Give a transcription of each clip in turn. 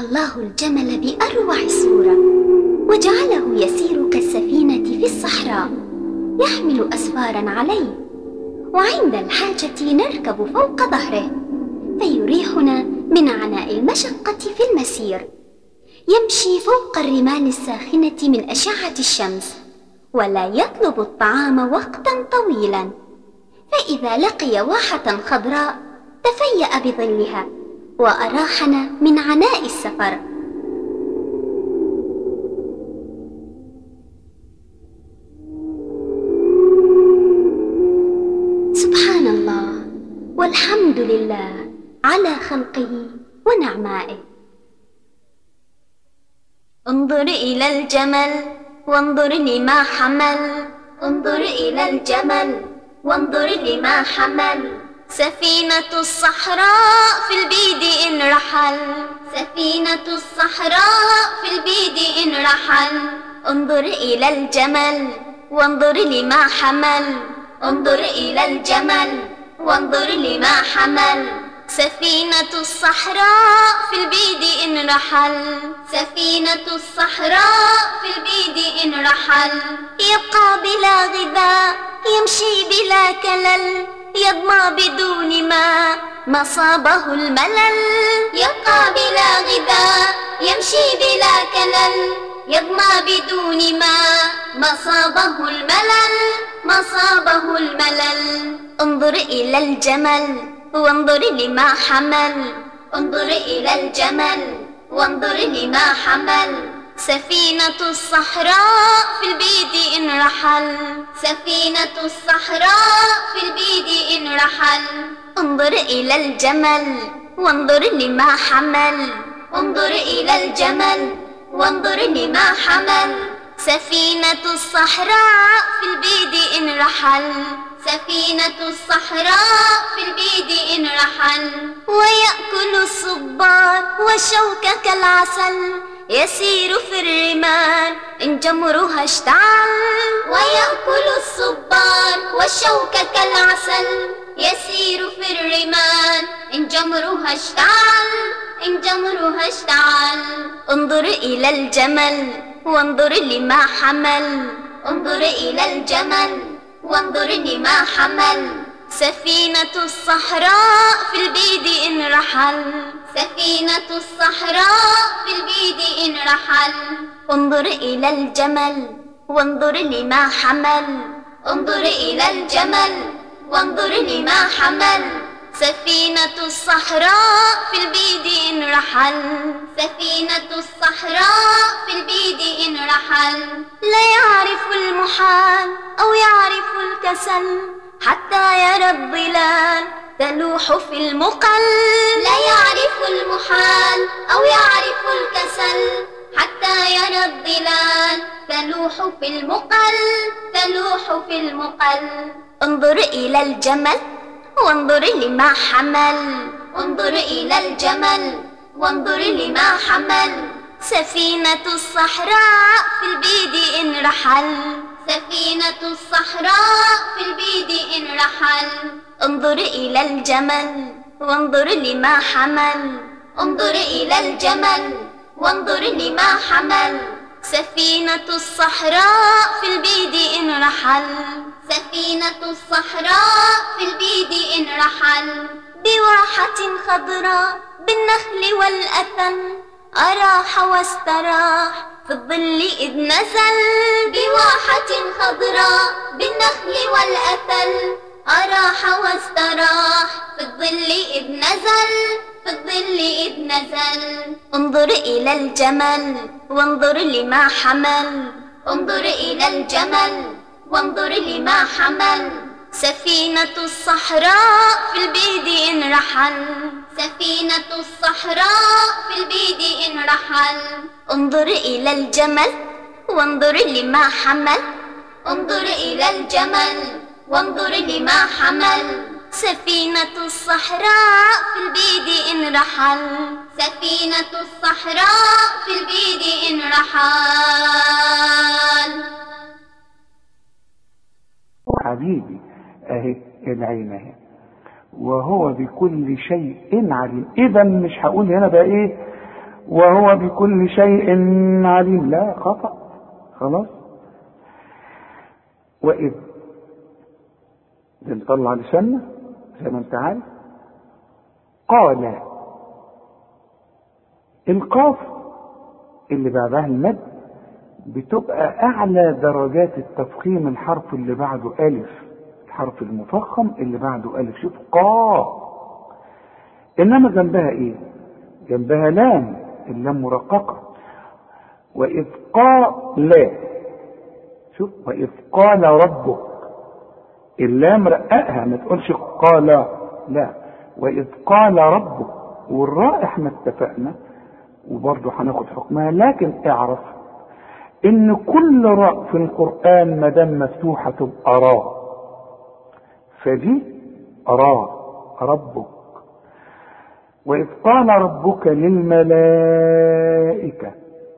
الله الجمل بأروع صورة وجعله يسير كالسفينة في الصحراء يحمل أسفارا عليه وعند الحاجة نركب فوق ظهره فيريحنا من عناء المشقة في المسير يمشي فوق الرمال الساخنة من أشعة الشمس ولا يطلب الطعام وقتا طويلا فإذا لقي واحة خضراء تفيأ بظلها وأراحنا من عناء السفر سبحان الله والحمد لله على خلقه ونعمائه انظر إلى الجمل وانظر لما حمل انظر إلى الجمل وانظر لما حمل سفينة الصحراء في البيد إن رحل سفينة الصحراء في البيد إن رحل انظر إلى الجمل وانظر لما حمل انظر إلى الجمل وانظر لما حمل سفينة الصحراء في البيد إن رحل سفينة الصحراء في البيد إن رحل يبقى بلا غذاء يمشي بلا كلل يضمى بدون ما مصابه الملل يبقى بلا غذاء يمشي بلا كلل يضمى بدون ما مصابه الملل مصابه الملل انظر إلى الجمل وانظر لما حمل انظر إلى الجمل وانظر لما حمل سفينة الصحراء في البيد إن رحل سفينة الصحراء في البيد إن رحل انظر إلى الجمل وانظر لما حمل انظر إلى الجمل وانظر لما حمل سفينة الصحراء في البيد إن رحل سفينة الصحراء في البيد إن رحل ويأكل الصبار والشوك كالعسل يسير في الرمال إن جمرها اشتعل ويأكل الصبار والشوك كالعسل يسير في الرمال إن جمرها اشتعل إن جمرها اشتعل انظر إلى الجمل وانظر لما حمل انظر إلى الجمل وانظر لما حمل سفينة الصحراء في البيد إن رحل سفينة الصحراء في البيد إن رحل انظر إلى الجمل وانظر لما حمل انظر إلى الجمل وانظر لما حمل سفينة الصحراء في البيد إن رحل سفينة الصحراء في البيد إن رحل لا يعرف المحال أو يعرف الكسل حتى يرى الظلال تلوح في المقل لا يعرف المحال أو يعرف الكسل حتى يرى الظلال تلوح في المقل تلوح في المقل انظر إلى الجمل وانظر لما حمل انظر إلى الجمل وانظر لما حمل سفينة الصحراء في البيد إن رحل سفينة الصحراء في البيد إن رحل انظر إلى الجمل وانظر لما حمل انظر إلى الجمل وانظر لما حمل سفينة الصحراء في البيد إن رحل سفينة الصحراء في البيد إن رحل بواحة خضراء بالنخل والأثن أراح واستراح في الظل إذ نزل بواحة خضراء بالنخل والأثل أراح واستراح في الظل إذ نزل في الظل إذ نزل انظر إلى الجمل وانظر لما حمل انظر إلى الجمل وانظر لما حمل سفينة الصحراء في البيد إن رحل سفينة الصحراء في البيد إن رحل انظر إلى الجمل وانظر لما حمل انظر إلى الجمل وانظر لما حمل سفينة الصحراء في البيد إن رحل سفينة الصحراء في البيد إن رحل حبيبي اهي العين اهي وهو بكل شيء عليم اذا مش هقول هنا بقى ايه وهو بكل شيء عليم لا خطأ خلاص وإذ بنطلع لساننا زي ما انت عارف قال القاف اللي بعدها المد بتبقى اعلى درجات التفخيم الحرف اللي بعده الف الحرف المفخم اللي بعده الف شوف قا انما جنبها ايه جنبها لام اللام مرققه واذ قال شوف واذ قال ربك اللام رققها ما تقولش قال لا واذ قال ربك والراء احنا اتفقنا وبرضه هناخد حكمها لكن اعرف ان كل راء في القرآن ما دام مفتوحة تبقى راء فدي راء ربك وإذ قال ربك للملائكة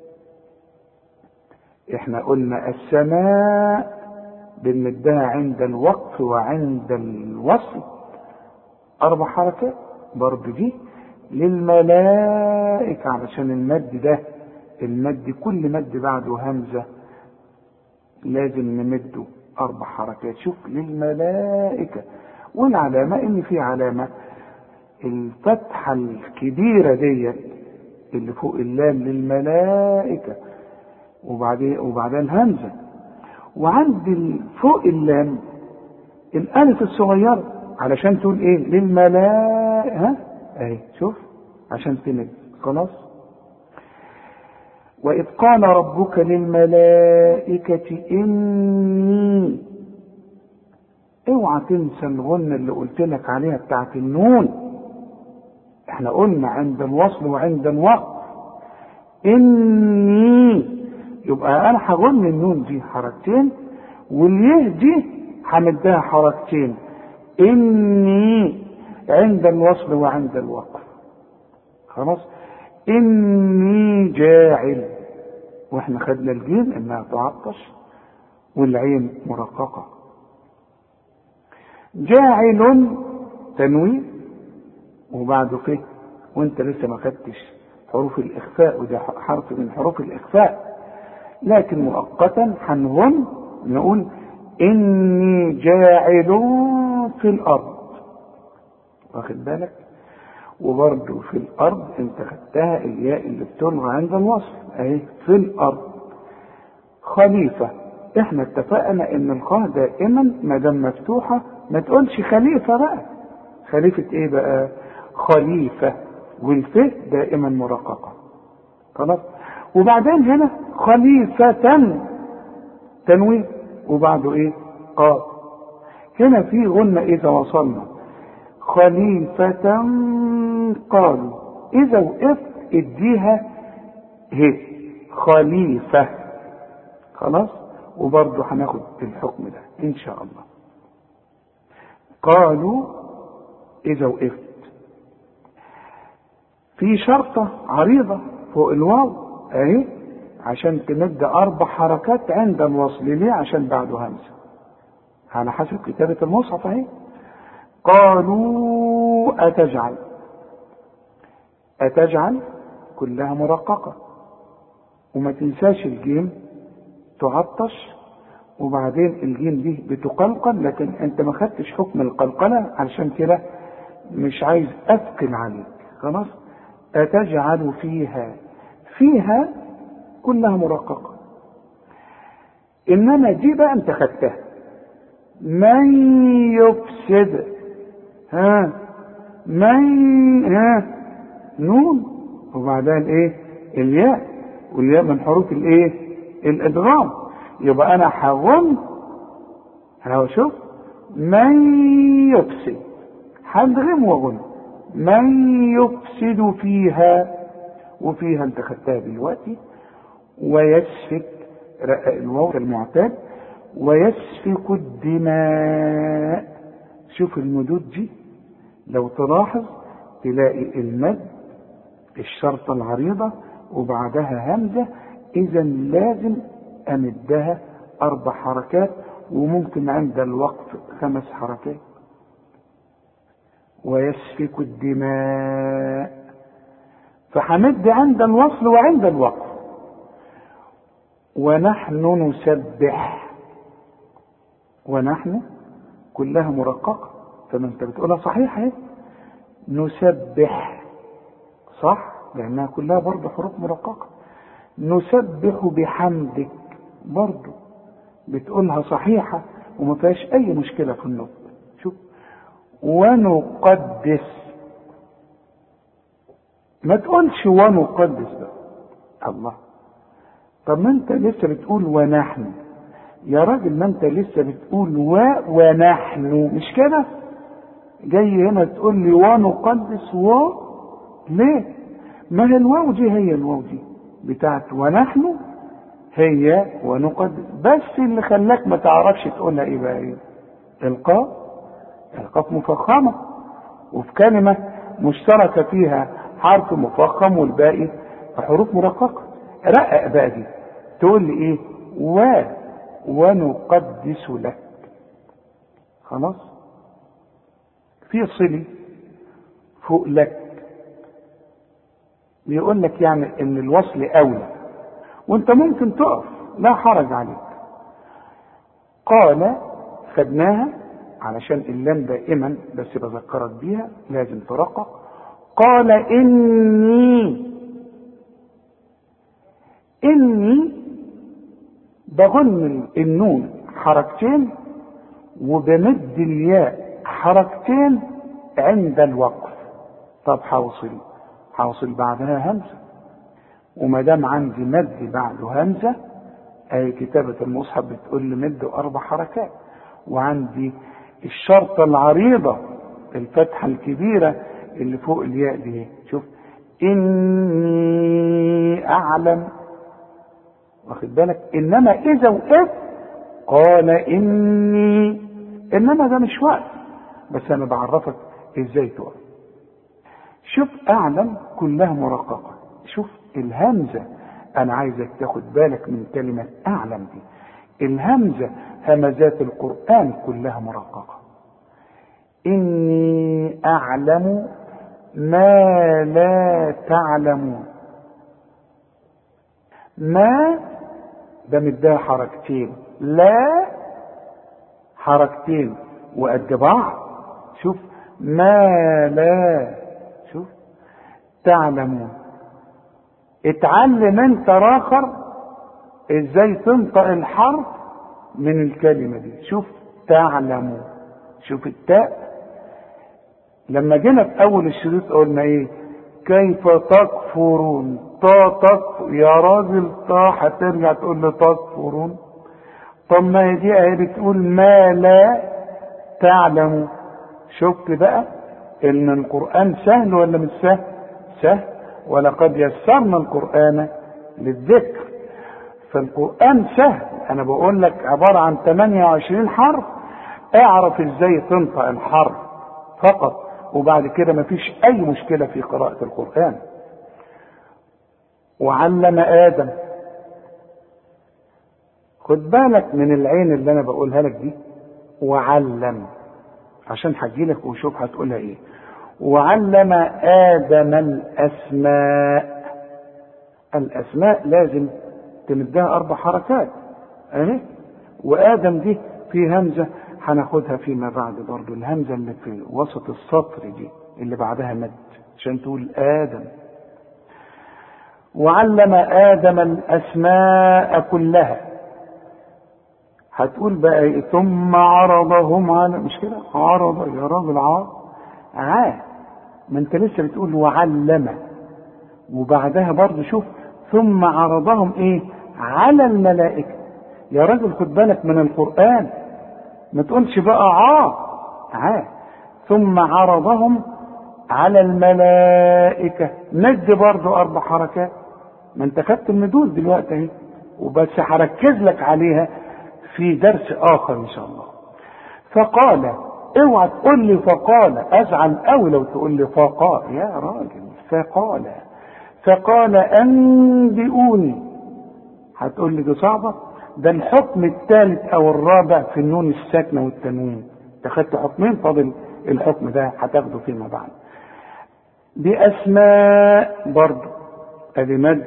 احنا قلنا السماء بنمدها عند الوقف وعند الوصل أربع حركات برضه دي للملائكة علشان المد ده المد كل مد بعده همزة لازم نمده أربع حركات شوف للملائكة والعلامة إن في علامة الفتحة الكبيرة ديت اللي فوق اللام للملائكة وبعدين وبعدين همزة وعند فوق اللام الألف الصغيرة علشان تقول إيه للملائكة ها أهي شوف عشان تمد خلاص وإذ قال ربك للملائكة إني اوعى تنسى الغنة اللي قلت لك عليها بتاعت النون احنا قلنا عند الوصل وعند الوقف إني يبقى أنا هغن النون دي حركتين واليه دي همدها حركتين إني عند الوصل وعند الوقف خلاص إني جاعل واحنا خدنا الجيم انها تعطش والعين مرققة جاعل تنوين وبعده فيه وانت لسه ما خدتش حروف الاخفاء وده حرف من حروف الاخفاء لكن مؤقتا هنغن نقول اني جاعل في الارض واخد بالك وبرضه في الارض انت خدتها الياء اللي بتلغى عند الوصل اهي في الارض خليفه احنا اتفقنا ان الخاء دائما ما دام مفتوحه ما تقولش خليفه بقى خليفه ايه بقى خليفه والف دائما مرققه خلاص وبعدين هنا خليفه تنوين وبعده ايه قاف هنا في غنة إذا وصلنا خليفة قالوا إذا وقفت اديها هي خليفة خلاص وبرضه هناخد الحكم ده إن شاء الله قالوا إذا وقفت في شرطة عريضة فوق الواو أهي عشان تمد أربع حركات عند الوصل ليه؟ عشان بعده همزة على حسب كتابة المصحف أهي قالوا أتجعل أتجعل كلها مرققة وما تنساش الجيم تعطش وبعدين الجيم دي بتقلقل لكن انت ما خدتش حكم القلقلة علشان كده مش عايز اثقل عليك خلاص أتجعل فيها فيها كلها مرققة إنما دي بقى أنت خدتها من يفسد ها من ها نون وبعدين ايه الياء والياء من حروف الايه الادغام يبقى انا هغن انا شوف من يفسد هدغم واغن من يفسد فيها وفيها انت خدتها دلوقتي ويسفك الواو المعتاد ويسفك الدماء شوف المدود دي لو تلاحظ تلاقي المد الشرطة العريضة وبعدها همزة إذا لازم أمدها أربع حركات وممكن عند الوقف خمس حركات ويسفك الدماء فهمد عند الوصل وعند الوقف ونحن نسبح ونحن كلها مرققة فما انت بتقولها صحيح اهي نسبح صح لانها كلها برضه حروف مرققة نسبح بحمدك برضه بتقولها صحيحة وما فيهاش اي مشكلة في النطق شوف ونقدس ما تقولش ونقدس بقى الله طب ما انت لسه بتقول ونحن يا راجل ما انت لسه بتقول و ونحن مش كده جاي هنا تقول لي ونقدس و ليه ما هي الواو دي هي الواو دي بتاعت ونحن هي ونقدس بس اللي خلاك ما تعرفش تقولها ايه بقى ايه القاف القاف مفخمه وفي كلمه مشتركه فيها حرف مفخم والباقي حروف مرققه رقق بقى دي تقول لي ايه و ونقدس لك خلاص في صلي فوق لك بيقول لك يعني ان الوصل اولى وانت ممكن تقف لا حرج عليك قال خدناها علشان اللام دائما بس بذكرك بيها لازم ترقق قال اني اني بغن النون حركتين وبمد الياء حركتين عند الوقف طب حوصل حوصل بعدها همزه وما دام عندي مد بعده همزه اي كتابه المصحف بتقول لي مد اربع حركات وعندي الشرطه العريضه الفتحه الكبيره اللي فوق الياء دي شوف اني اعلم واخد بالك انما اذا وقفت قال اني انما ده مش وقف بس انا بعرفك ازاي تقف شوف اعلم كلها مرققه شوف الهمزه انا عايزك تاخد بالك من كلمه اعلم دي الهمزه همزات القران كلها مرققه اني اعلم ما لا تعلمون ما ده مديها حركتين لا حركتين وقد بعض شوف ما لا شوف تعلمون اتعلم انت راخر ازاي تنطق الحرف من الكلمة دي شوف تعلمون شوف التاء لما جينا في اول الشريط قلنا ايه كيف تكفرون تا تكفر يا راجل تا هترجع تقول لي تكفرون طب ما هي دي اهي بتقول ما لا تعلم شفت بقى ان القران سهل ولا مش سهل سهل ولقد يسرنا القران للذكر فالقران سهل انا بقول لك عباره عن 28 حرف اعرف ازاي تنطق الحرف فقط وبعد كده مفيش اي مشكله في قراءه القران وعلم ادم خد بالك من العين اللي انا بقولها لك دي وعلم عشان هجيلك وشوف هتقولها ايه وعلم ادم الاسماء الاسماء لازم تمدها اربع حركات اهي وادم دي في همزه هناخدها فيما بعد برضو الهمزه اللي في وسط السطر دي اللي بعدها مد عشان تقول ادم وعلم ادم الاسماء كلها هتقول بقى ايه ثم عرضهم على مش كده عرض يا راجل عار عا ما انت لسه بتقول وعلم وبعدها برضه شوف ثم عرضهم ايه على الملائكه يا راجل خد بالك من القران ما تقولش بقى عا عا ثم عرضهم على الملائكه مد برضه اربع حركات ما انت خدت المدود دلوقتي اهي وبس هركز لك عليها في درس اخر ان شاء الله فقال اوعى تقول لي فقال ازعل قوي لو تقول لي فقال يا راجل فقال فقال انبئوني هتقول لي دي صعبه ده الحكم الثالث او الرابع في النون الساكنه والتنوين انت خدت حكمين فاضل الحكم ده هتاخده فيما بعد بأسماء برضه أدي مد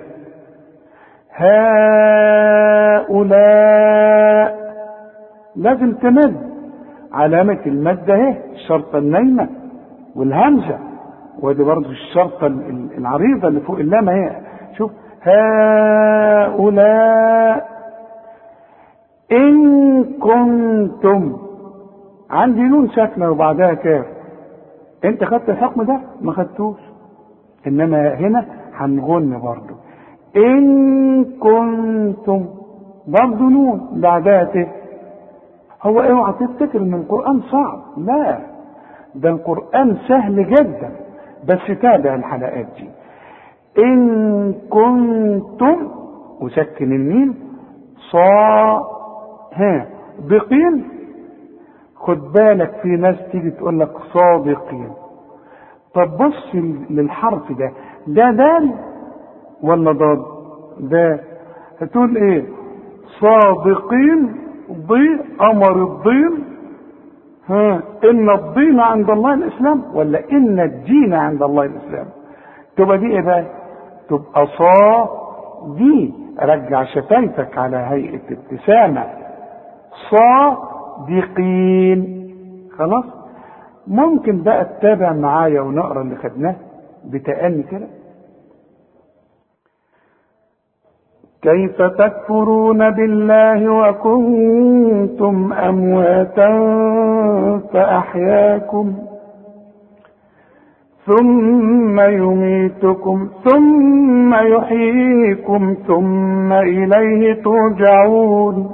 هؤلاء لازم تمد علامة المد اهي الشرطة النايمة والهمزة ودي برضه الشرطة العريضة اللي فوق اللام اهي شوف هؤلاء إن كنتم عندي نون ساكنة وبعدها كاف أنت خدت الحكم ده؟ ما خدتوش إنما هنا هنغن برضه إن كنتم برضه نون بعدها ت هو اوعى تفتكر ان القرآن صعب لا ده القرآن سهل جدا بس تابع الحلقات دي إن كنتم وسكن الميم صا ها بقين خد بالك في ناس تيجي تقول لك صادقين طب بص للحرف ده ده دال ولا ضاد ده هتقول ايه صادقين ضي امر الضين ها ان الدين عند الله الاسلام ولا ان الدين عند الله الاسلام تبقى دي ايه بقى تبقى صا دي رجع شفايفك على هيئه ابتسامه صادقين خلاص ممكن بقى تتابع معايا ونقرا اللي خدناه بتأني كده كيف تكفرون بالله وكنتم امواتا فاحياكم ثم يميتكم ثم يحييكم ثم اليه ترجعون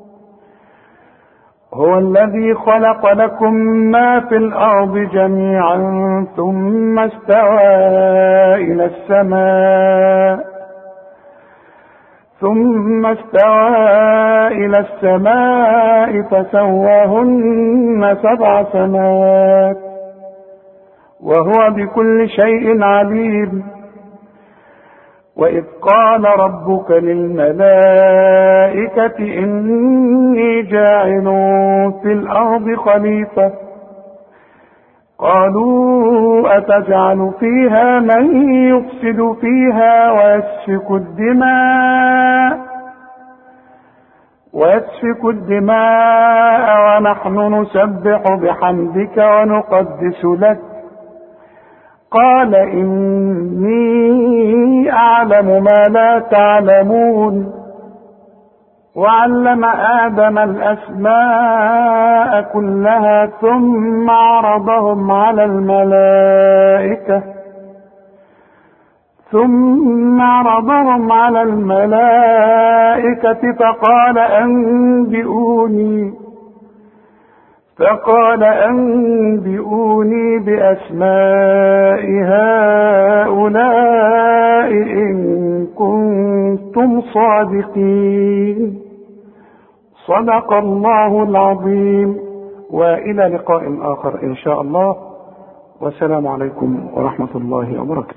هو الذي خلق لكم ما في الارض جميعا ثم استوى الى السماء ثم استوى إلى السماء فسواهن سبع سماوات وهو بكل شيء عليم وإذ قال ربك للملائكة إني جاعل في الأرض خليفة قالوا أتجعل فيها من يفسد فيها ويسفك الدماء ويسفك الدماء ونحن نسبح بحمدك ونقدس لك قال إني أعلم ما لا تعلمون وعلم آدم الأسماء كلها ثم عرضهم على الملائكة ثم عرضهم على الملائكة فقال أنبئوني فقال أنبئوني بأسماء هؤلاء إن كنتم صادقين صدق الله العظيم والى لقاء اخر ان شاء الله والسلام عليكم ورحمه الله وبركاته